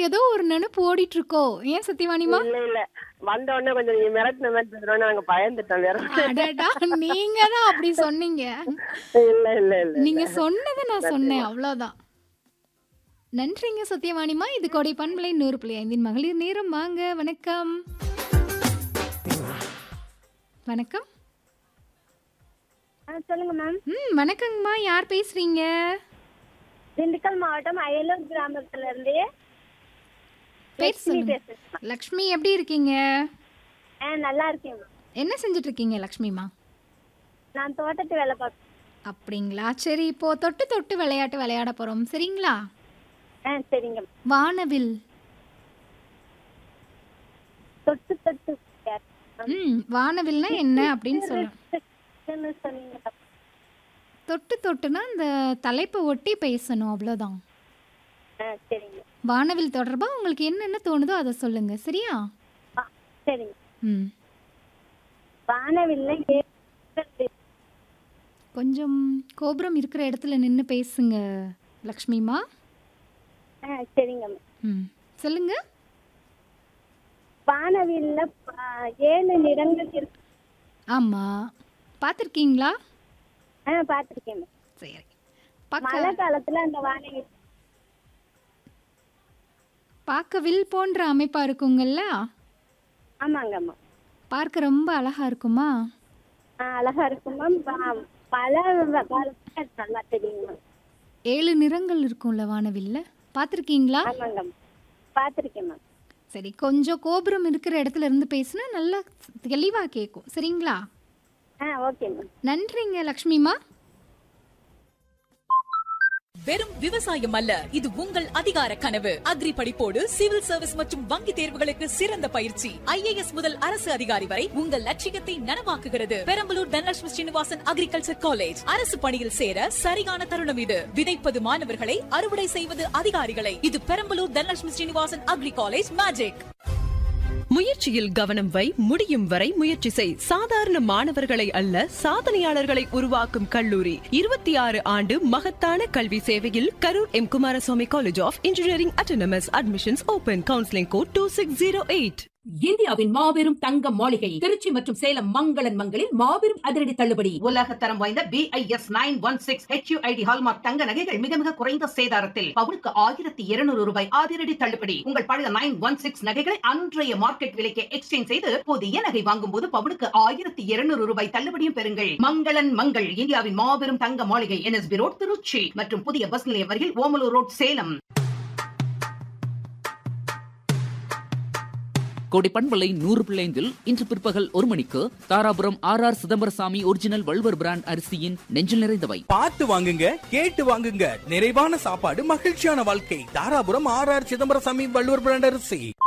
ஏதோ ஒரு நினைப்பு ஓடிட்டு இருக்கோ ஏன் சத்தியவாணிமா இல்ல இல்ல வந்த உடனே கொஞ்சம் நீங்க மிரட்டின மாதிரி பேசுறோம் நாங்க பயந்துட்டோம் வேற அடடா நீங்க தான் அப்படி சொன்னீங்க இல்ல இல்ல இல்ல நீங்க சொன்னதை நான் சொன்னேன் அவ்வளவுதான் நன்றிங்க சத்யவாணிமா இது கொடை பண்பலை நூறு புள்ளி ஐந்தின் மகளிர் நேரம் வாங்க வணக்கம் வணக்கம் ஆ சொல்லுங்க மேம் ம் வணக்கங்கம்மா யார் பேசுறீங்க திண்டுக்கல் மாவட்டம் அயலூர் கிராமத்துல இருந்து பேர் சொல்லுங்க பேசுறேன் லக்ஷ்மி எப்படி இருக்கீங்க ஆ நல்லா இருக்கேன் ma'am. என்ன செஞ்சுட்டு இருக்கீங்க லக்ஷ்மிமா நான் தோட்டத்து வேலை பார்க்கறேன் அப்படிங்களா சரி இப்போ தொட்டு தொட்டு விளையாட்டு விளையாட போறோம் சரிங்களா ஆ சரிங்க ma'am. வானவில் தொட்டு தொட்டு விளையாடு. ம் வானவில்னா என்ன அப்படின்னு சொல்லணும் என்ன சொன்னீங்க ma'am? தொட்டு தொட்டுனா அந்த தலைப்பை ஒட்டி பேசணும் அவ்வளோதான் ஆ சரிங்க வானவில் தொடர்பாக உங்களுக்கு என்னென்ன தோணுதோ அதை சொல்லுங்க சரியா ஆ சரிங்க ம் வானவில்லை ஏறுகிறது. கொஞ்சம் கோபுரம் இருக்கிற இடத்துல நின்று பேசுங்க லக்ஷ்மிமா ஆ சரிங்க ma'am. ம் சொல்லுங்க வானவில்ல ப- ஏழு நிறங்கள் இருக்கு ஆமாம் பார்த்துருக்கீங்களா ஆ பார்த்துருக்கேன் ma'am. சரி பார்க்க மழை காலத்துல அந்த வானவில் பார்க்க வில் போன்ற அமைப்பாக இருக்குங்கல்ல ஆமாங்க அம்மா பார்க்க ரொம்ப அழகா இருக்குமா ஆ அழகா இருக்கும் மேம் மழை காலத்துல அது நல்லா தெரியும் மேம் ஏழு நிறங்கள் இருக்கும்ல வானவில்ல பார்த்துருக்கீங்களா ஆமாங்க மேம் பார்த்துருக்கேன் மேம் சரி கொஞ்சம் கோபுரம் இருக்கிற இடத்துல இருந்து பேசுனா நல்லா தெளிவாக கேட்கும் சரிங்களா ஆ ஓகே மேம் நன்றிங்க லக்ஷ்மிமா வெறும் விவசாயம் அல்ல இது உங்கள் அதிகார கனவு அக்ரி படிப்போடு சிவில் சர்வீஸ் மற்றும் வங்கி தேர்வுகளுக்கு சிறந்த பயிற்சி ஐஏஎஸ் முதல் அரசு அதிகாரி வரை உங்கள் லட்சியத்தை நனவாக்குகிறது பெரம்பலூர் தனலட்சுமி ஸ்ரீனிவாசன் அக்ரிகல்ச்சர் காலேஜ் அரசு பணியில் சேர சரியான தருணம் இது விதைப்பது மாணவர்களை அறுவடை செய்வது அதிகாரிகளை இது Perambalur Dhanalakshmi Srinivasan agri college magic முயற்சியில் கவனம் வை முடியும் வரை முயற்சி செய் சாதாரண மாணவர்களை அல்ல சாதனையாளர்களை உருவாக்கும் கல்லூரி இருபத்தி ஆறு ஆண்டு மகத்தான கல்வி சேவையில் Karur M Kumaraswamy college of engineering autonomous admissions open counselling code two six zero eight இந்தியாவின் மாபெரும் தங்க மாளிகை திருச்சி மற்றும் சேலம் மங்களன் மங்களில் மாபெரும் அதிரடி தள்ளுபடி உலக தரம் வாய்ந்த BIS nine one six HUID hallmark தங்க நகைகள் மிக மிக குறைந்த சேதாரத்தில் பவுனுக்கு ஆயிரத்தி இருநூறு ரூபாய் அதிரடி தள்ளுபடி உங்கள் பழைய நைன் ஒன் சிக்ஸ் நகைகளை அன்றைய மார்க்கெட் விலைக்கு எக்ஸ்சேஞ்ச் செய்து புதிய நகை வாங்கும் போது பவுனுக்கு ஆயிரத்தி இருநூறு ரூபாய் தள்ளுபடியும் பெறுங்கள் மங்களன் மங்கள் இந்தியாவின் மாபெரும் தங்க மாளிகை என்எஸ்பி ரோட் திருச்சி மற்றும் புதிய பஸ் நிலையம் அருகில் ஓமலூர் ரோட் சேலம் கோடி பண்பலை நூறு பிள்ளைந்தில் இன்று பிற்பகல் ஒரு மணிக்கு Dharapuram R R Chidambaraswamy original Valluvar brand அரிசியின் நெஞ்சில் நிறைந்தவை பார்த்து வாங்குங்க கேட்டு வாங்குங்க நிறைவான சாப்பாடு மகிழ்ச்சியான வாழ்க்கை Dharapuram R R Chidambaraswamy Valluvar brand அரிசி